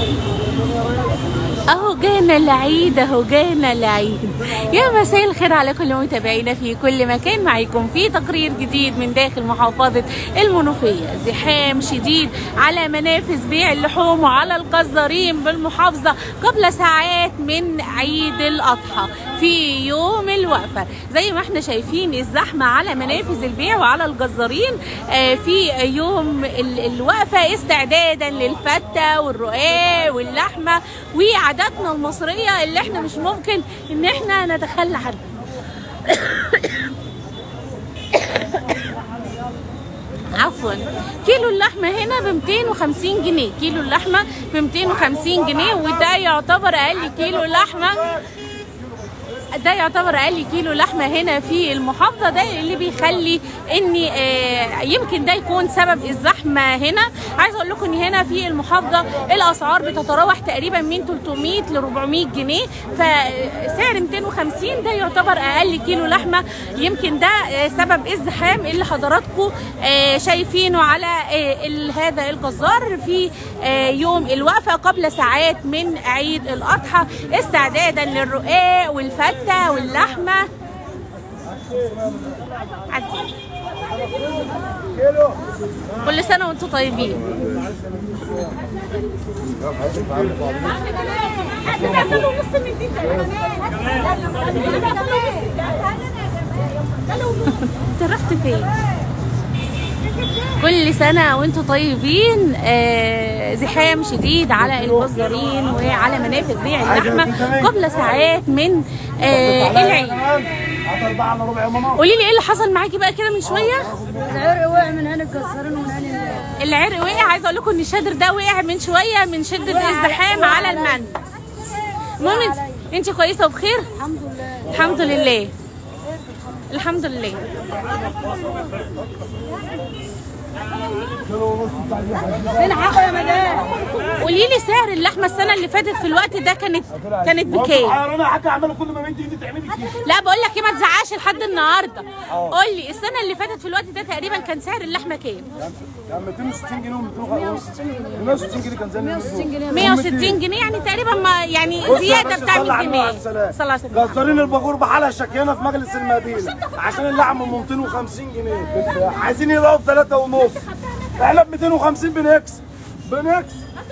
اهو جانا العيد اهو جانا العيد يا مساء الخير على كل متابعينا في كل مكان معاكم في تقرير جديد من داخل محافظة المنوفية زحام شديد على منافذ بيع اللحوم وعلى الجزارين بالمحافظة قبل ساعات من عيد الأضحى في يوم الوقفة زي ما احنا شايفين الزحمة على منافذ البيع وعلى الجزارين آه، في يوم ال- الوقفة استعدادا للفتة والرقاق واللحمة وعاداتنا المصرية اللي احنا مش ممكن ان احنا نتخلى عنها عفوا كيلو اللحمه هنا ب 250 جنيه كيلو اللحمه ب 250 جنيه وده يعتبر اقل كيلو لحمه ده يعتبر اقل كيلو لحمه هنا في المحافظه ده اللي بيخلي ان آه، يمكن ده يكون سبب الزحمه هنا عايزه اقول لكم ان هنا في المحافظه الاسعار بتتراوح تقريبا من 300 ل 400 جنيه فسعر 250 ده يعتبر اقل كيلو لحمه يمكن ده آه، سبب الزحام اللي حضراتكم آه، شايفينه على آه، ال- هذا الجزار في آه، يوم الوقفه قبل ساعات من عيد الاضحى استعدادا للرقاق والفته واللحمه عدي. كل سنه وانتم طيبين انت رحت فين كل سنة وانتم طيبين آه زحام شديد على الجزارين وعلى منافذ بيع اللحمة قبل ساعات من آه العيد هات أربعة على ربع يا ماما قولي لي ايه اللي حصل معاكي بقى كده من شوية العرق وقع من هنا الجزارين ومن هنا العرق وقع عايزه اقول لكم ان الشادر ده وقع من شويه من شده الزحام على المنفذ المهم انت انت كويسه وبخير الحمد لله الحمد لله الحمد لله الحقوا يا مدام قولي لي سعر اللحمه السنه اللي فاتت في الوقت ده كانت كانت بكام انا حاجه اعمله كل ما بنتي دي تعملي كده لا بقول لك ايه ما تزعقش لحد النهارده قول لي السنه اللي فاتت في الوقت ده تقريبا كان سعر اللحمه كام كان 260 جنيه و250 160 جنيه كان زي 160 جنيه 160 جنيه يعني تقريبا ما يعني زياده بتاع 100 جنيه صلى الله عليه وسلم جزارين الباجور بحالها شكينا في مجلس المدينه عشان اللحم ب 250 جنيه عايزين يلاقوا بثلاثة ونص احنا ب 250 بنكس بنكس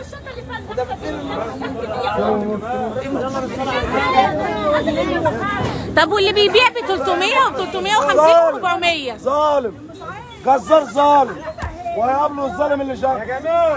طب واللي بيبيع ب 300 و 350 و 400 ظالم جزار ظالم ويقابله الظالم اللي شغال يا جمال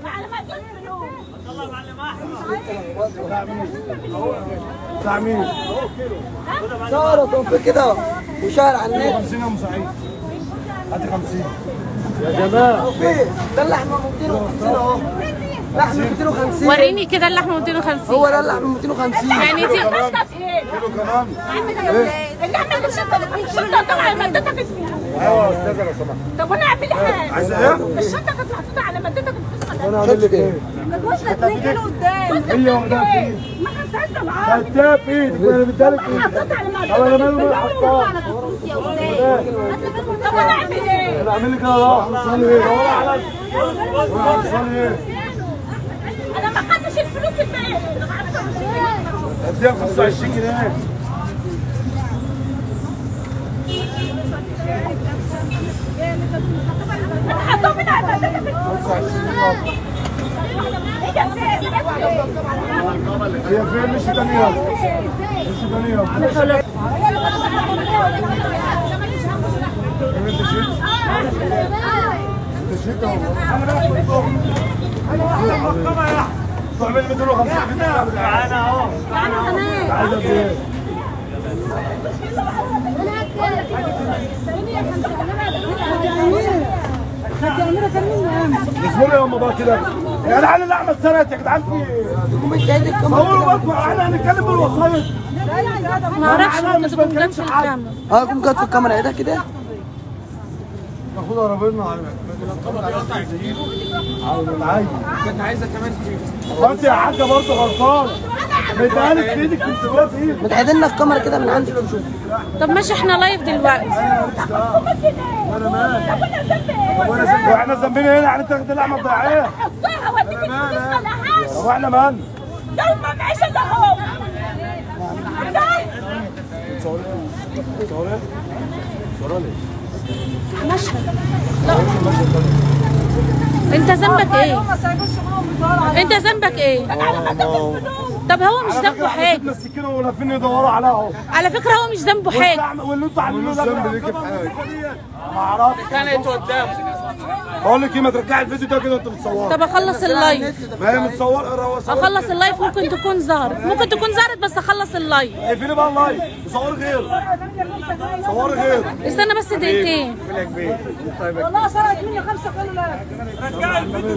بتاع مين؟ صار توفيق كده وشهر على النت 50 يا ام سعيد هاتي 50 يا جماعه توفيق ده اللحمه 250 اهو لحمه 250 وريني كده اللحمه 250 هو ده اللحمه 250 يعني دي كيلو كمان اللحمه اللي الشنطه الشنطه طبعا على مادتك ايوه يا استاذه لو سمحت طب وانا اعمل ايه؟ عايزه ايه؟ الشنطه كانت محطوطه على مادتك الخصمه انا اعمل لك ايه؟ كانت واصله 2 كيلو قدام اللي واخدها في ايدي ما كانت عايزه معاها خدتها في ايدك وانا بديها لك في ايدك حطيتها على مادتك طب انا مالي ومال حطها طب وانا اعمل ايه؟ انا اعمل لك انا راح وصلي ايه؟ دور على وصلي ايه؟ انا ما خدتش الفلوس الباقيه انا ما عرفتش اديها 25 جنيه انا حطهم من على مادتك 25 هي فين؟ هي فين مش تانية مش تانية انت شيت انت شيت اهو تعمل 250 جنيه معانا اهو عايزه ايه؟ اصبروا يا امه بقى كده يا جدعان اللحمه اتسرقت يا جدعان في ومش جاي لك كمان صوروا برضه احنا هنتكلم بالوسايط ما اعرفش أنا مش ممكن تكون بتكلمش جت في حد. الكاميرا اه يكون جت في الكاميرا ايه ده كده ناخدها ربنا عايز كنت عايزه كمان انت يا حاجه برضه غلطان مديهالك في ايدك كنت سيبها في ايدك متعدلنا الكاميرا كده من عندك نشوف طب ماشي احنا لايف دلوقتي وانا مالي وانا ذنبي واحنا ذنبنا هنا يعني انت واخد اللحمه الضيعيه حطها وديك الفلوس ما لهاش طب احنا مالنا يوم ما معيش الا هو ده صوري صوري صوري انت ذنبك ايه ما سايبوش معاهم بيدوروا انت ذنبك ايه طب هو مش ذنبه حاجه السكينه ولافين يدوروا عليها اهو على فكره هو مش ذنبه حاجه والزعم- واللي انتوا عاملينه ده ما اعرفش كانت قدام بقول لك ايه ما ترجعي الفيديو ده كده انت بتصور طب اخلص اللايف ما هي متصور اخلص اللايف ممكن تكون ظهرت ممكن تكون ظهرت بس اخلص اللايف اقفلي بقى اللايف صوري غير صوري غير استنى بس دقيقتين والله سرقت مني 5 كيلو لا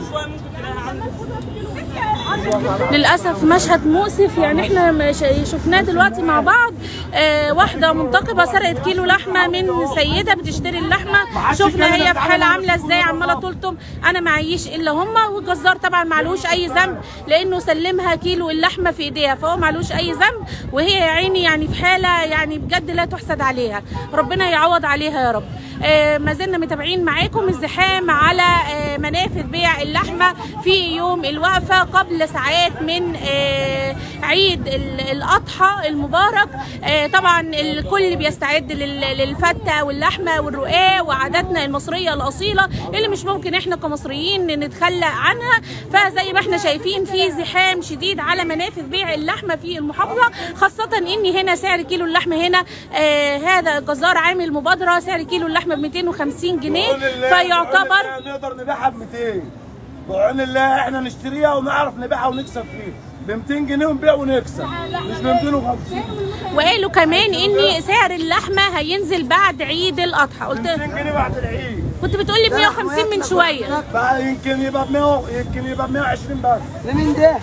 للاسف مشهد مؤسف يعني احنا مش- شفناه دلوقتي مع بعض آه واحده منتقبه سرقت كيلو لحمه من سيده بتشتري اللحمه حدش شفنا يتكلم هي ده في حاله تعالى عامله نشوف ازاي الموضوع. عماله تلطم انا معيش الا هما والجزار طبعا معلوش اي ذنب لانه سلمها كيلو اللحمه في ايديها فهو معلوش اي ذنب وهي يا عيني يعني في حاله يعني بجد لا تحسد عليها ربنا يعوض عليها يا رب آه ما زلنا متابعين معاكم الزحام على آه منافذ بيع اللحمه في يوم الوقفه قبل ساعات من آه عيد ال- الاضحى المبارك آه طبعا الكل بيستعد لل- للفته واللحمه والرقاق وعاداتنا المصريه الاصيله اللي مش ممكن احنا كمصريين نتخلى عنها فزي ما احنا شايفين في زحام شديد على منافذ بيع اللحمه في المحافظه خاصه ان هنا سعر كيلو اللحمه هنا آه هذا الجزار عامل مبادره سعر كيلو اللحمه ب 250 جنيه بقول لله- بقول فيعتبر لله نقدر نبيعها ب 200 بعون الله احنا نشتريها ونعرف نبيعها ونكسب فيها ب 200 جنيه ونبيع ونكسب مش ب 250 وقالوا كمان ان سعر اللحمه هينزل بعد عيد الاضحى قلت 200 جنيه بعد العيد كنت بتقولي ب 150 من شويه بقى يمكن يبقى ب 100 يمكن يبقى ب 120 بس لمين ده؟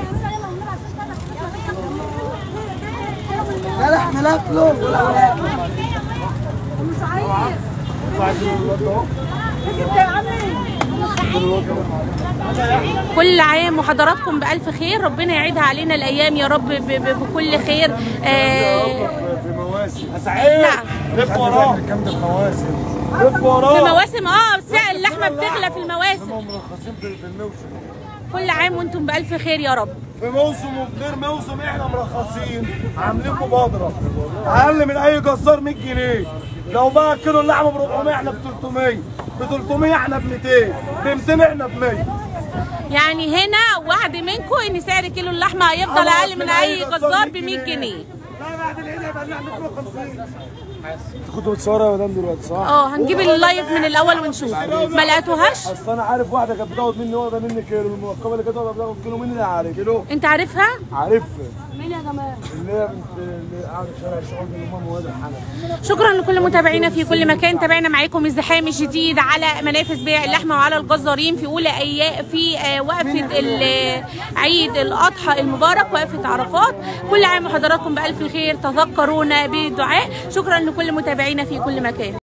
لا لحمة لا كلوب ولا ولا كل عام وحضراتكم بألف خير ربنا يعيدها علينا الأيام يا رب ب- ب- بكل خير آه في مواسم سعيد نعم. لف وراه كام ده مواسم لف في وراه مواسم اه سعر اللحمة بتغلى في المواسم مرخصين في في الموسم كل عام وانتم بألف خير يا رب في موسم وفي غير موسم احنا مرخصين عاملين مبادره اقل من اي جزار 100 جنيه لو بقى كيلو اللحمه ب 400 احنا ب 300 ب 300 احنا ب 200 ب 200 احنا ب 100 يعني هنا وعد منكم ان سعر كيلو اللحمة هيفضل أقل من أي جزار ب 100 جنيه لا بعد العيد هيبقى لنا 250 كنت بتصورها يا مدام دلوقتي صح؟ اه هنجيب اللايف من الأول ونشوف ما لقيتوهاش اصل انا عارف واحده كانت بتاخد مني واخده مني كيلو المركبه اللي كانت واخده بتاخد كيلو مني انا عارف كيلو انت عارفها عارفها مين يا جماعه اللي هي بنت اللي قاعده في شارع الشعوب اللي هم مواد الحنف شكرا لكل متابعينا في كل مكان تابعنا معاكم الزحام الشديد على منافذ بيع اللحمه وعلى الجزارين في اولى ايام في آه، وقفه ال- عيد الاضحى المبارك وقفه عرفات كل عام وحضراتكم بالف خير تذكرونا بالدعاء شكرا لكل متابعينا في كل مكان